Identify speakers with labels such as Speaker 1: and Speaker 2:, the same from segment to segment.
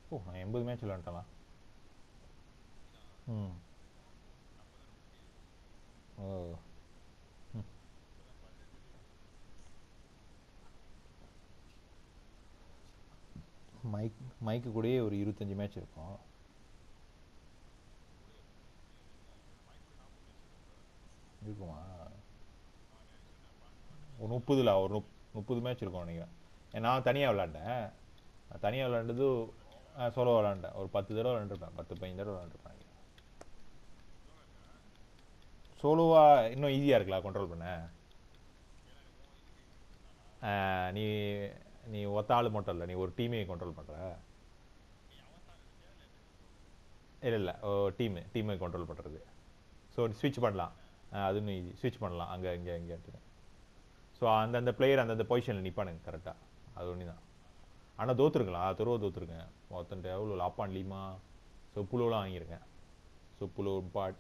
Speaker 1: ஓ நான் எண்பது மேட்ச் விளாண்டலாம் ம் ஓ ம். மைக் மைக்கு கூடயே ஒரு இருபத்தஞ்சி மேட்ச் இருக்கும் இருக்குமா ஒரு முப்பதுல ஒரு முப் முப்பது மேட்ச் இருக்கும் நினைக்கிறேன் ஏன் நான் தனியாக விளாண்டேன் நான் தனியாக விளாண்டது சோலோ விளாண்டேன் ஒரு பத்து தடவை விளாண்டுருப்பேன் பத்து பதினஞ்சு தடவை விளாண்டுருப்பேன் நினைக்கிறேன் சோலோவா இன்னும் ஈஸியாக இருக்கலாம் கண்ட்ரோல் பண்ண ஆ, நீ நீ ஒத்த ஆள் மட்டும் இல்லை நீ ஒரு டீமே கண்ட்ரோல் பண்ணுற இல்லை இல்லை டீமு டீமை கண்ட்ரோல் பண்ணுறது ஸோ ஸ்விட்ச் பண்ணலாம் ஆ, அது இன்னும் ஈஸி ஸ்விட்ச் பண்ணலாம் அங்கே இங்கே இங்கே ஸோ அந்தந்த பிளேயர் அந்தந்த பொசிஷனில் நிற்பானுங்க கரெக்டாக அது ஒன்று தான் ஆனால் தோத்துருக்கலாம் துருவ தோத்துருக்கேன் மொத்தன்ட்டு எவ்வளோ லாப்பான் லீமா சொப்புலோலாம் வாங்கியிருக்கேன் சொப்புலோ பாட்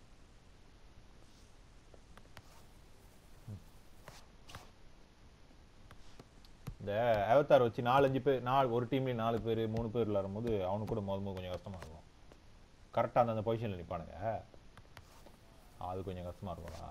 Speaker 1: இந்த அவத்தார் வச்சு நாலஞ்சு பேர் நாலு ஒரு டீம்லேயும் நாலு பேர் மூணு பேர் விளாடும்போது அவனுக்கு கூட மோதும் போது கொஞ்சம் கஷ்டமாக இருக்கும் கரெக்டாக அந்தந்த பொசிஷனில் நிற்பானுங்க அது கொஞ்சம் கஷ்டமாக இருக்கும்டா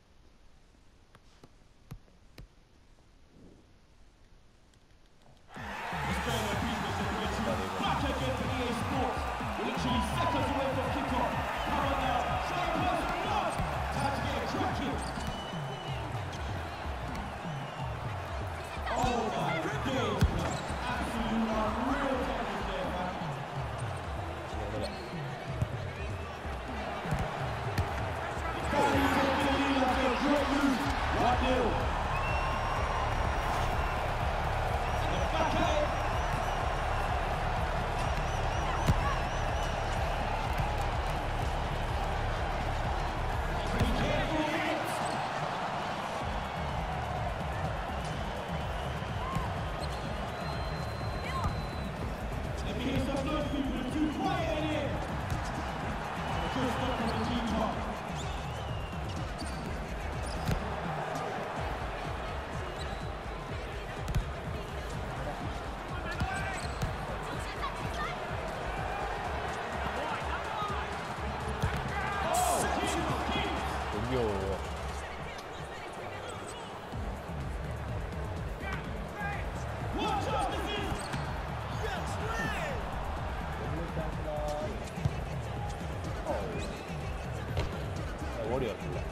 Speaker 1: ஐயோ ஓடி வரல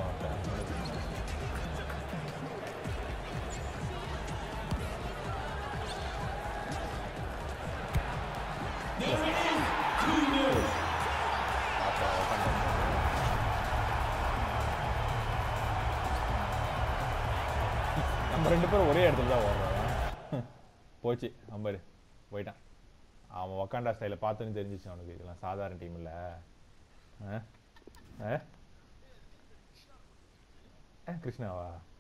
Speaker 1: நம்ம ரெண்டு பேரும் ஒரே இடத்துல தான் ஓடுறோம் போச்சு அம்பரு போயிட்டான் அவன் ஒக்காண்டா ஸ்டைலை பார்த்துன்னு தெரிஞ்சிச்சு அவனுக்கு இதெல்லாம் சாதாரண டீம் இல்லை ஆ ஆ? ஆ, கிருஷ்ணாவா